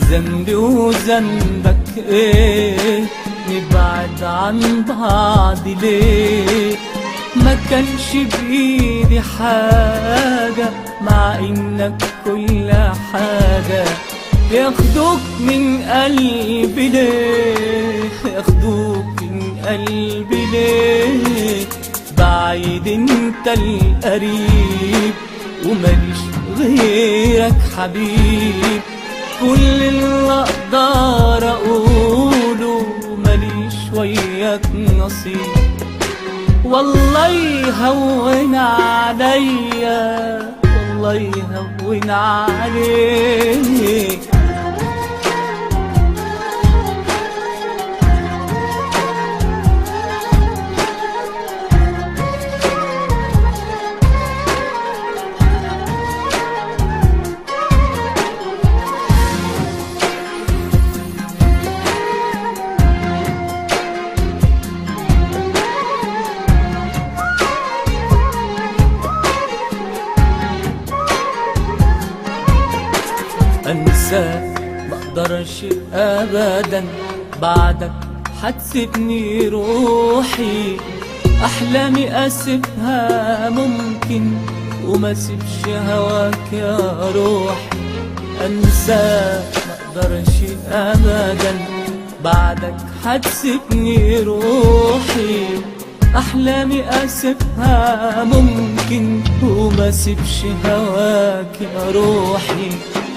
ذنبي وذنبك ايه نبعد عن بعض ليه ما كانش بايدي حاجة مع انك كل حاجة ياخدوك من قلبي ليه ياخدوك من قلبي ليه بعيد انت القريب وماليش غيرك حبيب كل اللي اقدر اقوله ماليش وياك نصيب والله يهون عليا والله يهون عليك انساك مقدرش ابدا بعدك حتسيبني روحي احلامي اسيبها ممكن وما سيبش هواك يا روحي انساك مقدرش ابدا بعدك حتسيبني روحي احلامي اسيبها ممكن وما سيبش هواك يا روحي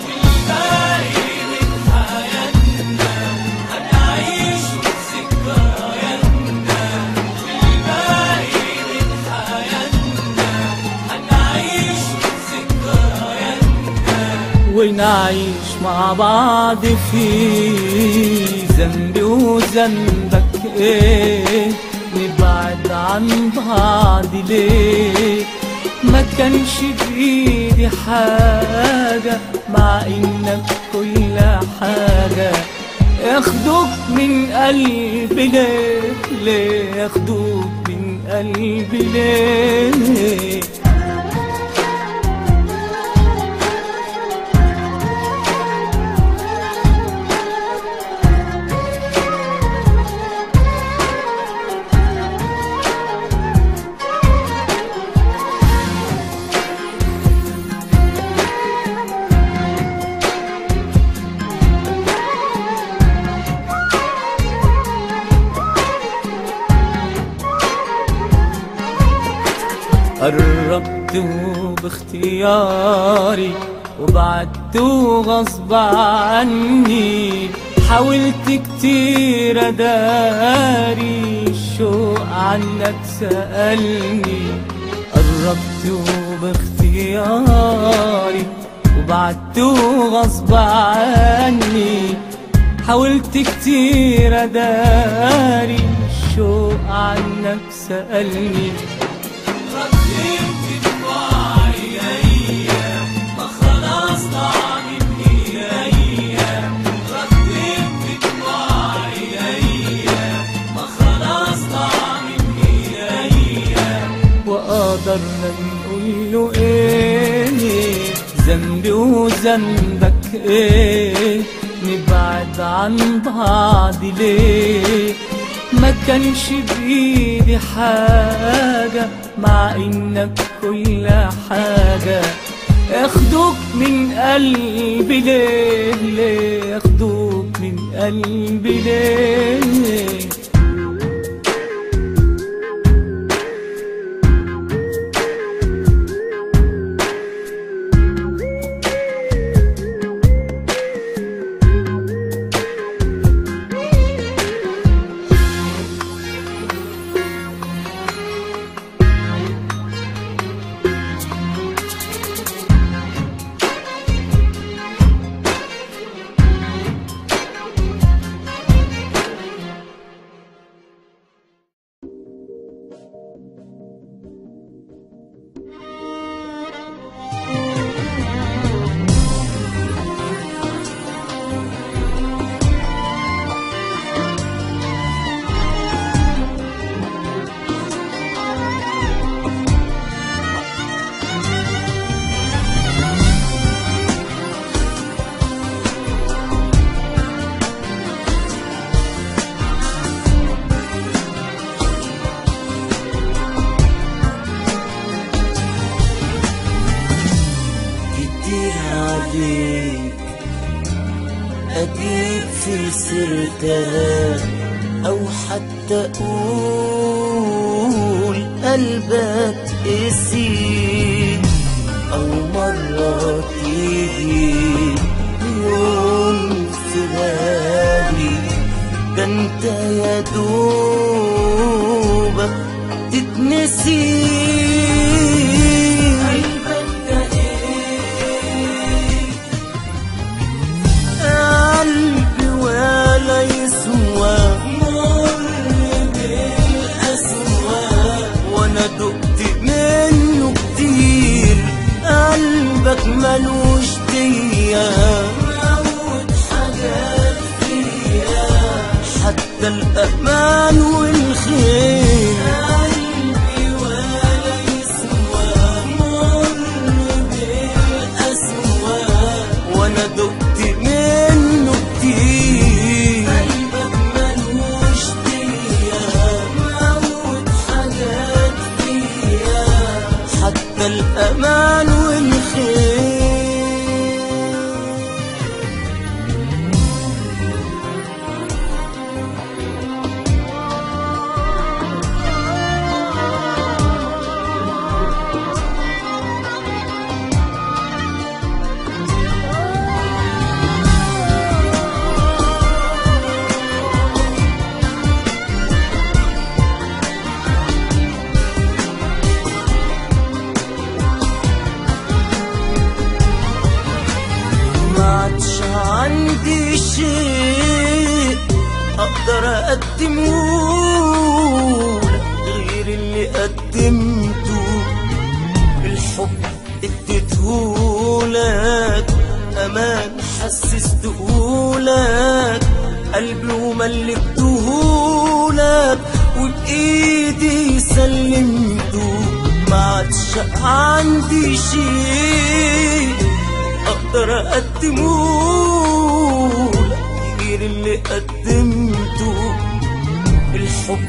ونعيش مع بعض في ذنبي وذنبك ايه نبعد عن بعض ليه ما كانش بايدي حاجة مع انك كل حاجة ياخدوك من قلبي ليه ليه ياخدوك من قلبي ليه قربت وباختياري وبعدت وغصب عني حاولت كتير اداري الشوق عنك سألني قربت وباختياري وبعدت وغصب عني حاولت كتير اداري الشوق عنك سألني وقدرنا نقول له ايه ذنبي وذنبك ايه نبعد عن بعض ليه ما كانش بايدي حاجة مع انك كل حاجة ياخدوك من قلبي ليه ليه ياخدوك من قلبي ليه عليك أجيب في سيرتها أو حتى أقول قلبك قسي أو مرة تيجي يوم في بالي ده انت يا دوبك تتنسي قلبي ولا يسوى وانا دقت منه كتير قلبك ملوش ديا حتى الأمان والخير قلبي ولا يسوى وانا دقت منه كتير قلبك ملوش ديا موت حاجات فيا حتى الأمان والخير ما عادش عندي شيء اقدر اقدمه غير اللي قدمته الحب اديتهولك امان حسستهولك قلبي وملكتهولك وبايدي سلمته ما عادش عندي شيء اقدر اقدمه غير اللي قدمته الحب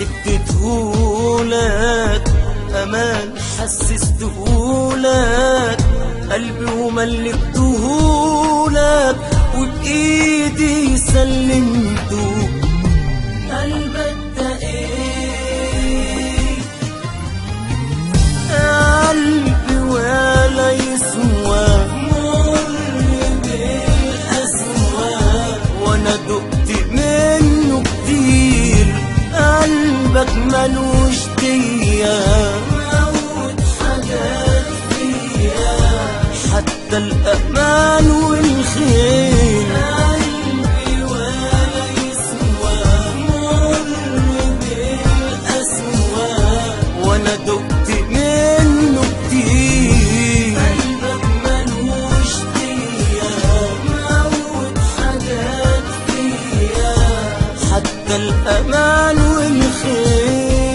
اديتهولك امان حسستهولك قلبي وملكتهولك وبايدي سلمته قلبك ده ايه قلبي ولا يسوى وانا دقت منه كتير قلبك ملوش ديا حتى الأمان والخير قلبي ولا يسوى وانا دقت منه كتير قلبك ملوش ديا موت حاجات فيا حتى الأمان والخير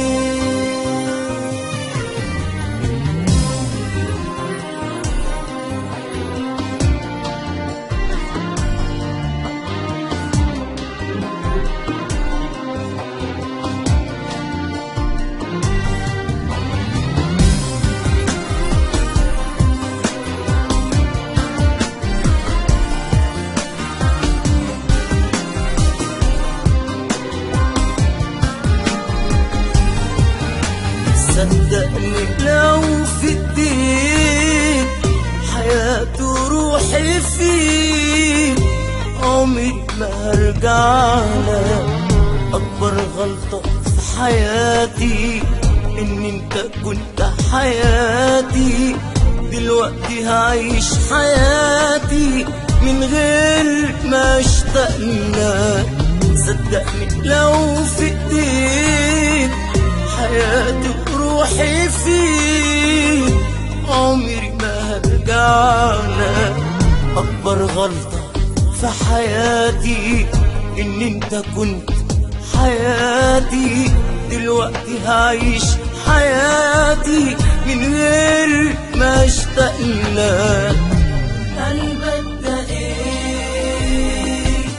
صدقني لو في الدين حياته روحي فيك عمري ما هرجع لك أكبر غلطة في حياتي إن أنت كنت حياتي دلوقتي هعيش حياتي من غير ما اشتاق لك صدقني لو في ايديك حياتي وروحي فيك عمري ما هرجع لك أكبر غلطة في حياتي إن أنت كنت حياتي دلوقتي هعيش حياتي من غير ما اشتاق لك قلبك ده ايه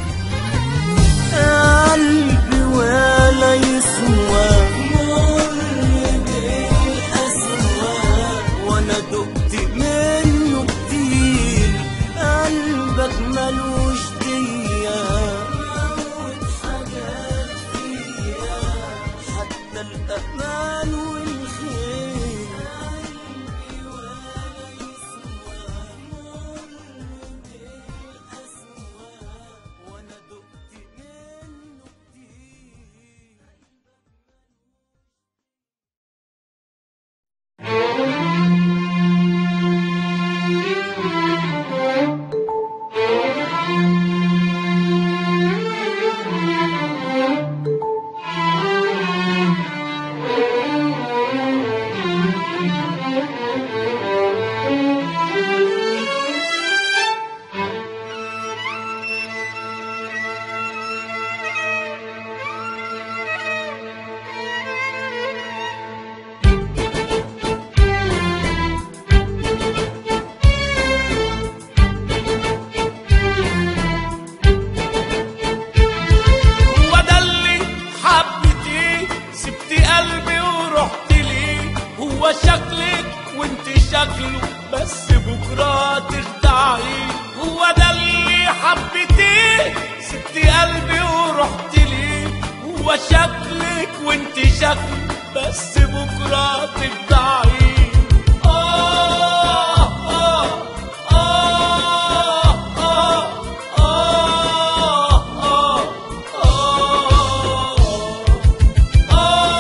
قلبي ولا يسوى وانا دقت منه كتير بكرة ترتعي هو ده اللي حبيتيه سبتي قلبي ورحت ليه هو شكلك وانت شكلي بس بكرة ترتعي آه آه آه آه آه آه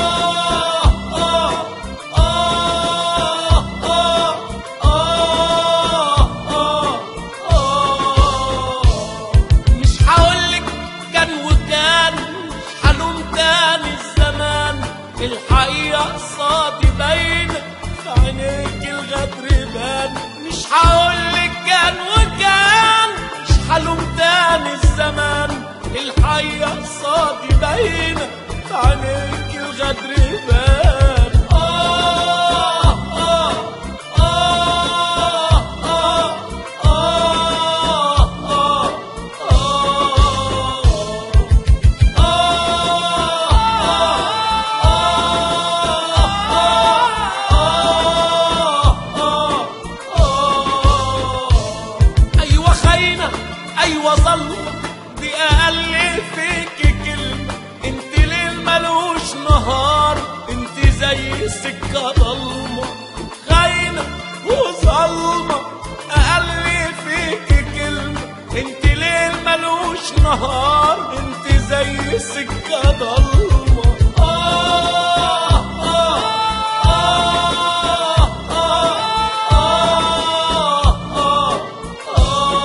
مش هقولك كان وكان مش هلوم تاني الزمان الحقيقة قصادي باينة في عينيك الغدر بان مش هقولك كان وكان مش هلوم تاني الزمان الحقيقة قصادي باينة في عينيك الغدر بان آه آه آه آه آه آه ايوه خاينه ايوه ظلمه دي اقل فيك كلمه انت ليل ملوش نهار انت زي السكه ضلمه خاينه وظلمه اقل فيك كلمه انت ليل ملوش نهار انت زي السكه ضلمه آه آه آه آه آه آه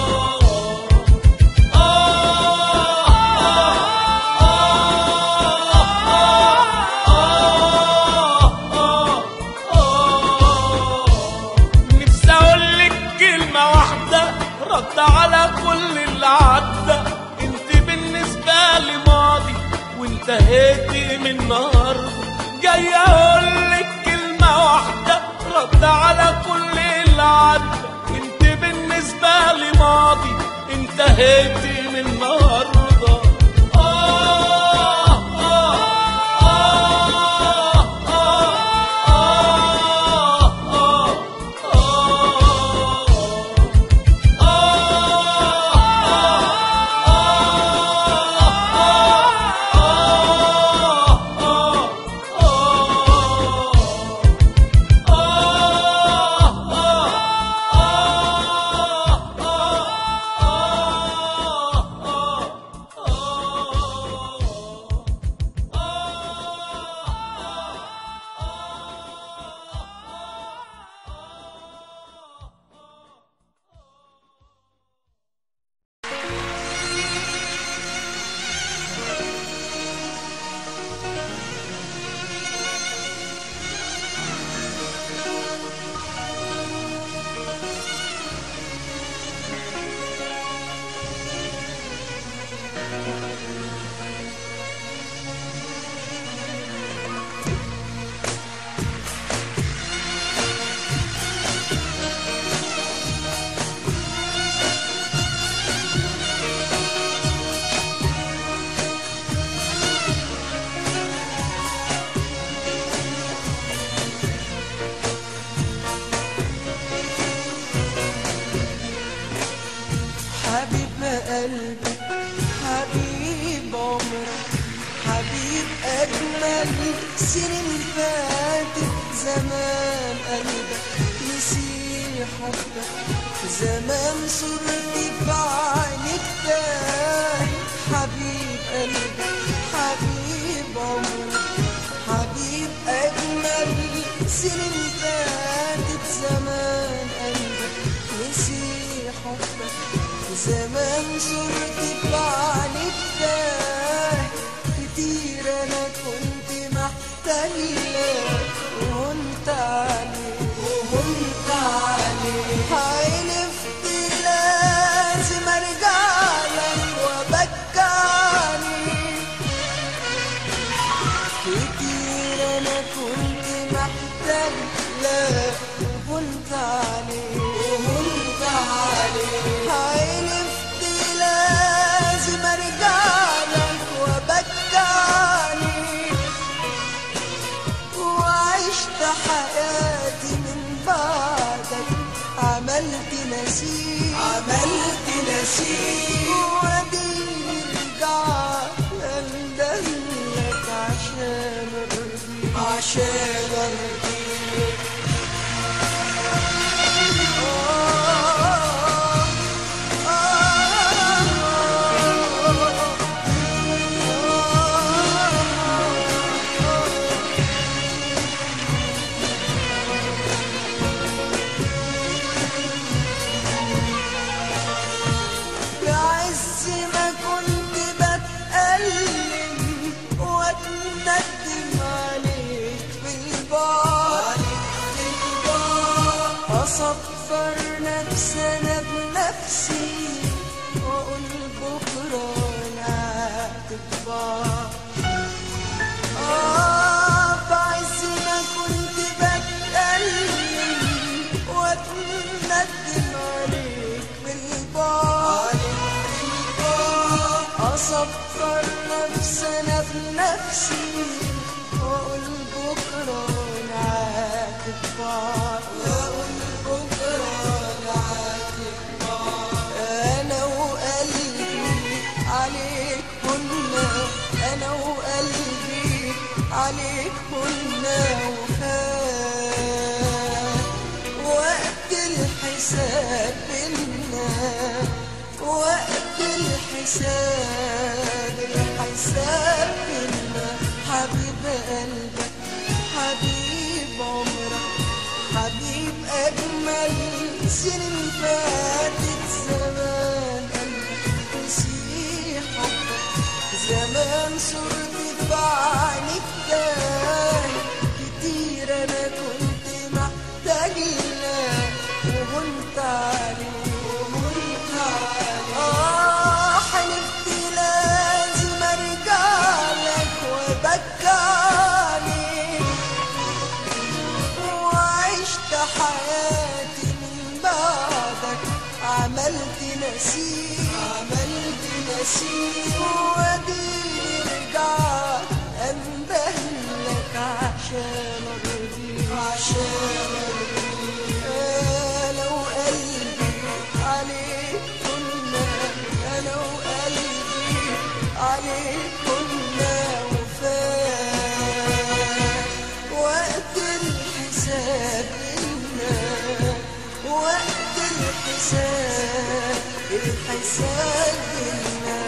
نفسي اقولك كلمة واحدة رد على كل اللي عدى انت بالنسبة لي ماضي وانتهيتي من النهاردة جاي اقولك كلمة واحدة رد على كل اللي عدى انت بالنسبة لي ماضي انتهيتي من النهاردة آه آه آه آه آه آه حبيب قلبي حبيب عمري حبيب أجمل سنين فاتت زمان قلبك نسي حبك زمان صرت في عينك تاني حبيب قلبي حبيب عمري حبيب أجمل سنين فاتت زمان قلبك نسي حبك زمان صرت بعينك تاه كتير أنا كنت محتاجلك وهنت عليك وهنت عليك حلفت لازم أرجع لك وأبكاني كتير انا كنت محتاج لك وهنت عليك وهنت عليك حلفت لازم عملت نسيم عملت نسيم ودي رجع اندهلك عشان ارضيك عشان ارضيك بعز ما كنت بتألم واتندم عليك بالبعد أصفر نفسي أنا بنفسي وأقول بكرة نعاتب بعض آه بعز ما كنت بتألم واتندم عليك بالبعد أصفر نفسي أنا بنفسي وأقول بكرة نعاتب بعض وأقول بكرة نعاتب بعض أنا وقلبي عليك كنا أنا وقلبي عليك كنا وفات وقت الحساب بينا وقت الحساب الحساب بينا حبيب قلبك حبيب عمرك حبيب أجمل سنين فاتت زمان قلبك نسي حبك زمان صرت في عينيك تاني كتير أنا كنت محتاج لك وهنت عليك وهنت عليك آه حلفت لازم أرجع لك وأبكى عليك وعشت حياتي من بعدك عملت نسيم عملت نسيم وديني رجعت اندهلك عشان ارضيك عشان ارضيك انا وقلبي عليك كنا انا وقلبي عليك كنا وفات وقت الحساب بينا وقت الحساب الحساب بينا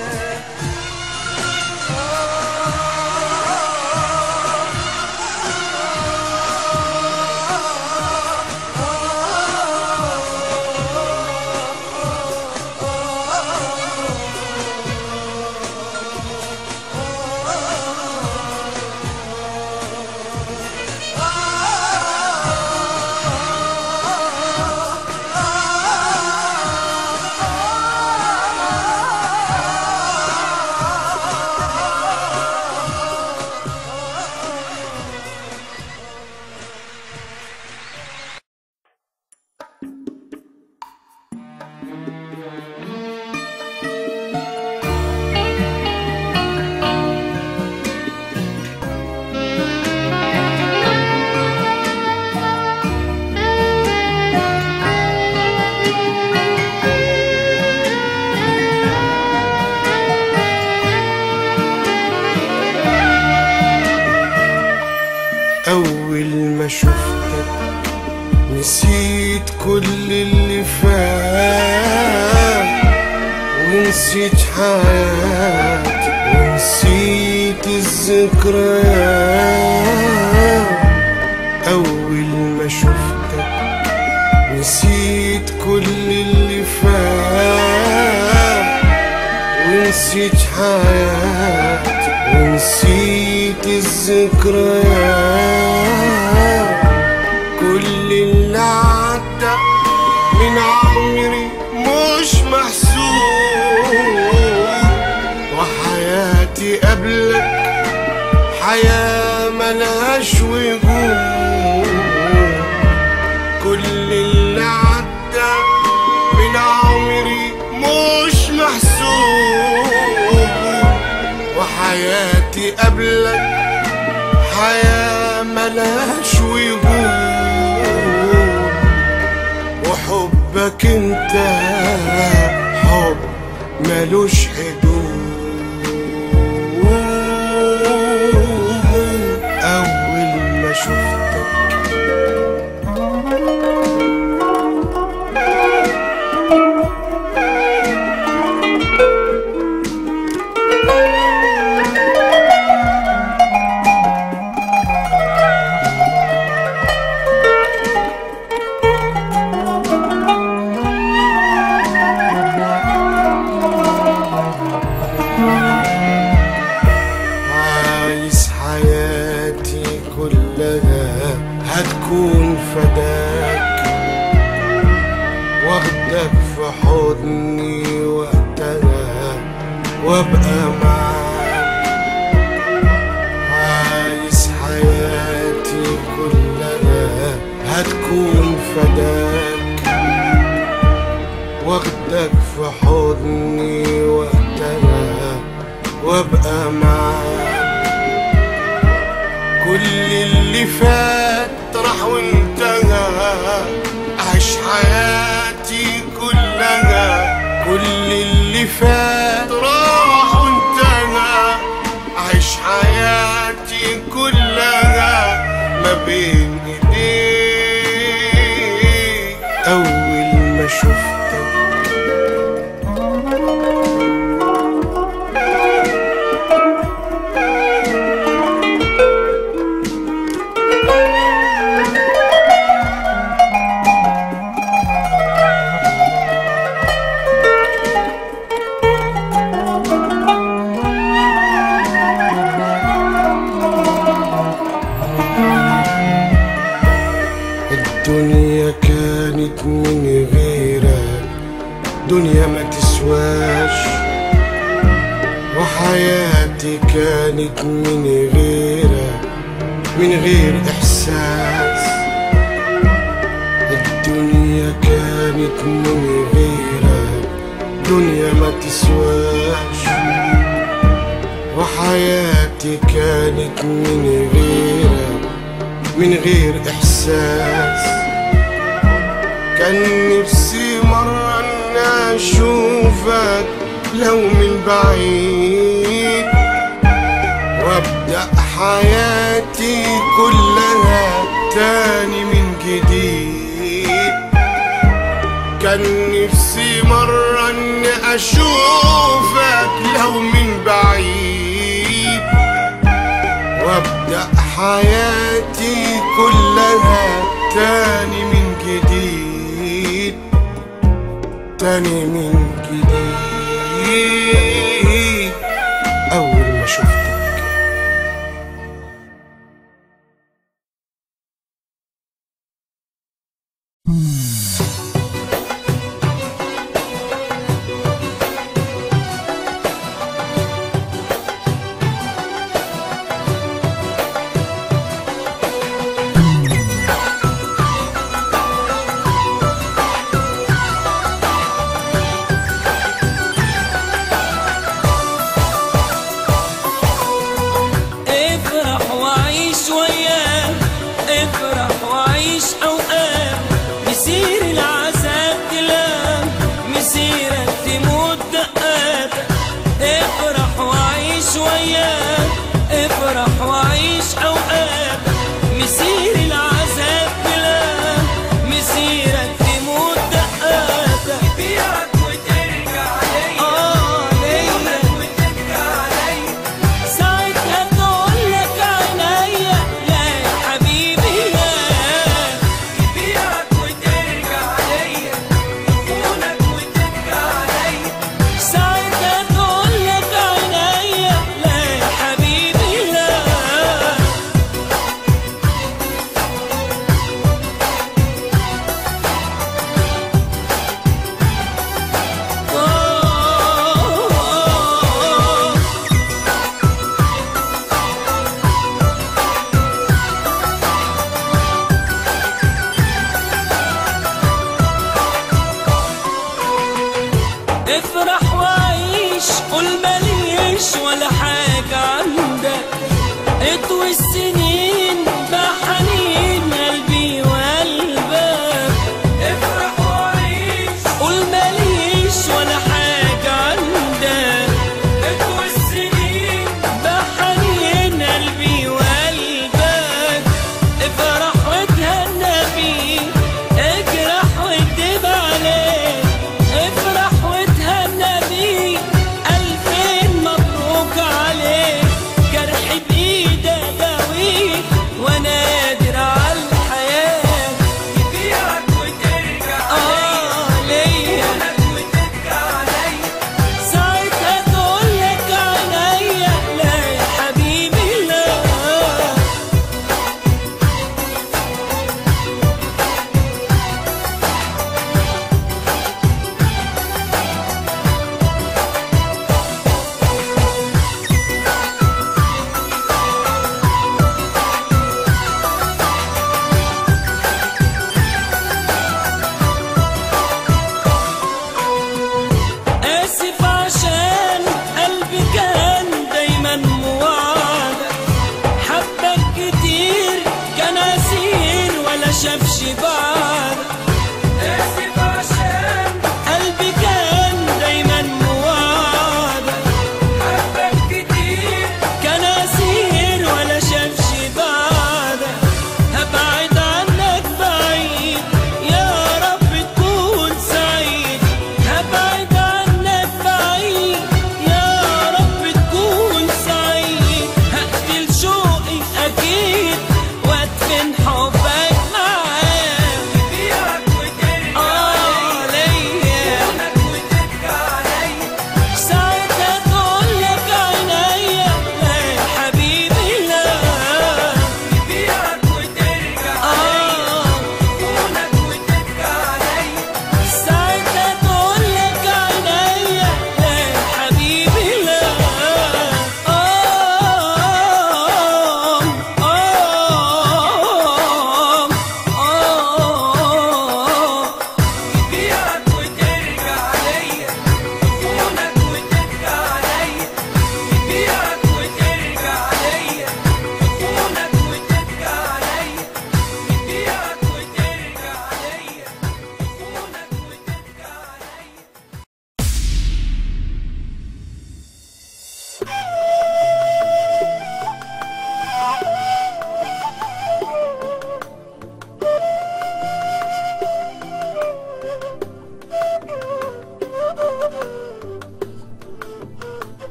أول ما شفتك نسيت كل اللي فات ونسيت حياتي ونسيت الذكريات أول ما شفتك نسيت كل اللي فات ونسيت حياتي ونسيت الذكريات كل اللي عدى من عمري مش محسوب وحياتي قبلك حياة ملهاش وجود كل اللي عدى من عمري مش محسوب وحياتي قبلك حياة ملهاش وجود وحب حبك انت حب ملوش حدود أول ما شفتك عايز حياتي كلها هتكون فداك واخدك في حضني وقتها وابقى معاك عايز حياتي كلها هتكون فداك واخدك في حضني وقتها وابقى معاك كل اللي فات راح وانتهى عيش حياتي كلها كل اللي فات راح وانتهى عيش حياتي كلها ما بين ايديك اول ما شفتك الدنيا كانت من غيرك دنيا ما تسواش وحياتي كانت من غيرك من غير إحساس الدنيا كانت من غيرك دنيا ما تسواش وحياتي كانت من غيرك من غير إحساس كان نفسي مرة إن أشوفك لو من بعيد وأبدأ حياتي كلها تاني من جديد كان نفسي مرة إن أشوفك لو من بعيد وابدأ حياتي كلها تاني من جديد تاني من جديد أول ما شفتك افرح وعيش وياه افرح وعيش اوقات مسير العذاب تلام مسيرك تموت دقاتك افرح وعيش وياه افرح وعيش اوقات مسير العذاب تلام مسيرك تموت دقاتك بيعك وترجع ليا اه ليا وترجع ليا ساعتها تقول لك عينيا لا يا حبيبي لا يبيعك وترجع ليا يخونك وترجع ليا ساعتها تقول لك عينيا لا يا حبيبي لا آه افرح وعيش قول ماليش ولا حاجة عندك اطوي السنين بحنين قلبي وقلبك افرح وعيش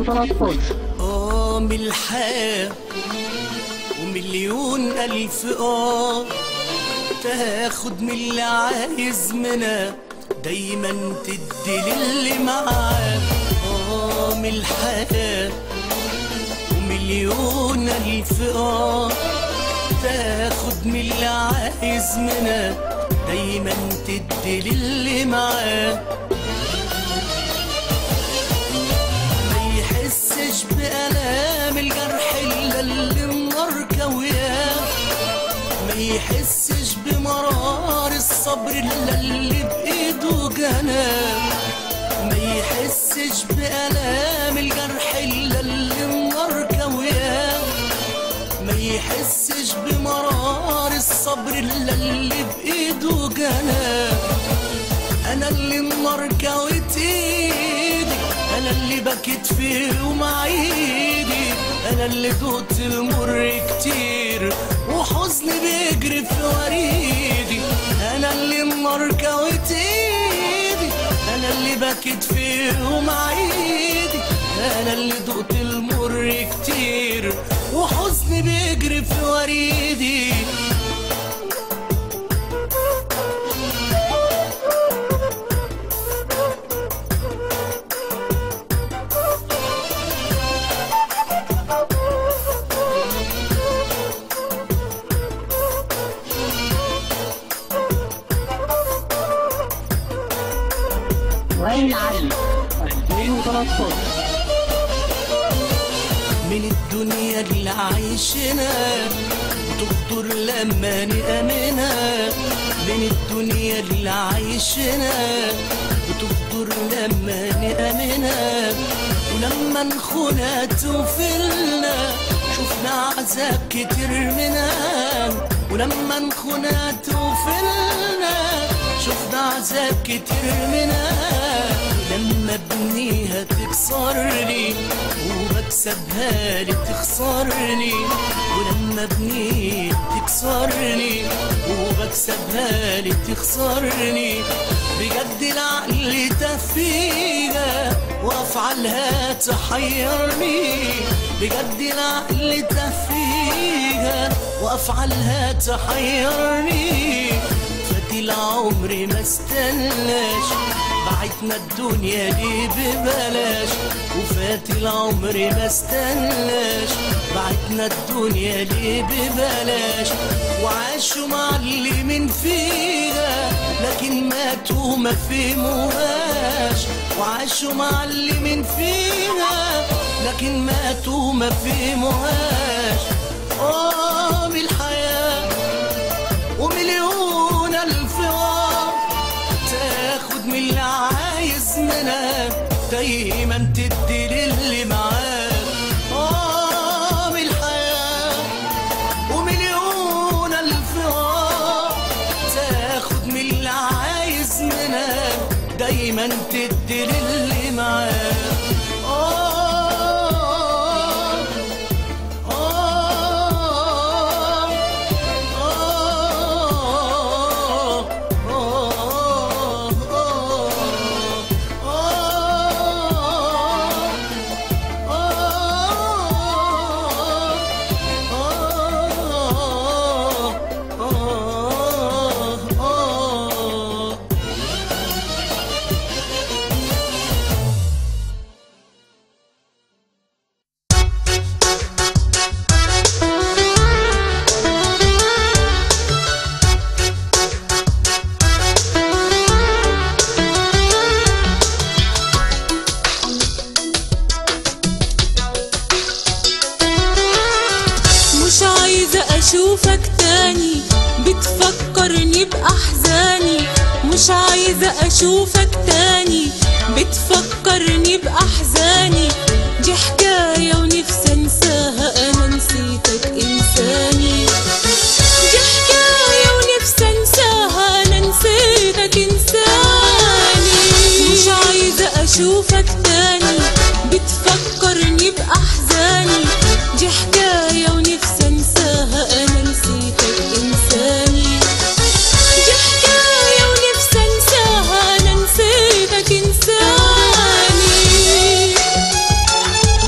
اه من الحياة ومليون ألف اه تاخد من اللي عايز منها دايما تدي للي معاك اه من الحياة ومليون ألف اه تاخد من اللي عايز منها دايما تدي للي معاك ما يحسش بألام الجرح إلا اللي منركة وياه ما يحسش بمرار الصبر إلا اللي بإيده جناه ما يحسش بألام الجرح إلا اللي منركة وياه ما يحسش بمرار الصبر إلا اللي بإيده جناه انا اللي النار كوت ايدي انا اللي بكيت في يوم عيدي انا اللي دوت المر كتير وحزني بيجري في وريدي انا اللي النار كوت ايدي انا اللي بكيت في يوم عيدي انا اللي دوت المر كتير وحزني بيجري في وريدي وين علي 2013 من الدنيا اللي عايشنا تقدر لما نأمنها من الدنيا اللي عايشنا بتقدر لما نأمنها ولما نخونها توفلنا شفنا عذاب كتير منها ولما نخونها توفلنا شفنا عذاب كتير منها لما ابنيها تكسرني وبكسبها لي تخسرني ولما ابنيها تكسرني وبكسبها لي تخسرني بجد العقل تفيها وافعالها تحيرني بجد العقل تفيها وافعالها تحيرني فات العمر ما استناش بعتنا الدنيا دي ببلاش وفات العمر ما استناش بعتنا الدنيا دي ببلاش وعاشوا معلمين فيها لكن ماتوا ما فهموهاش وعاشوا معلمين فيها لكن ماتوا ما فهموهاش اه من الحياه ومليون الف وار تاخد من اللي عايز منها دايما تدي للي معاك اه من الحياه ومليون الف وار تاخد من اللي عايز منها دايما تدي للي معاك آه مش عايزة أشوفك تاني بتفكرني بأحزاني مش عايزة أشوفك تاني بتفكرني بأحزاني دي حكاية ونفسي أنساها أنا نسيتك إنساني دي حكاية ونفسي أنساها أنا نسيتك إنساني مش عايزة أشوفك تاني بتفكرني بأحزاني دي حكاية ونفسي أنساها أنا نسيتك إنساني دي حكاية ونفسي أنساها أنا نسيتك إنساني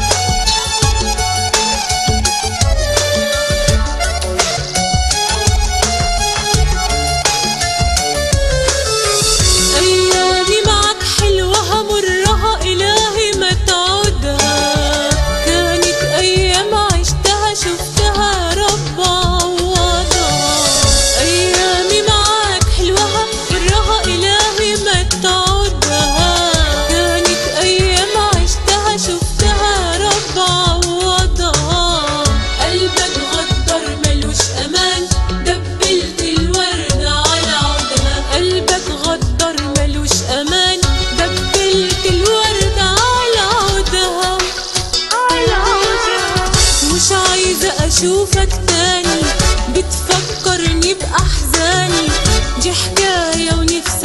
اشوفك تاني بتفكرني باحزاني دي حكاية ونفسي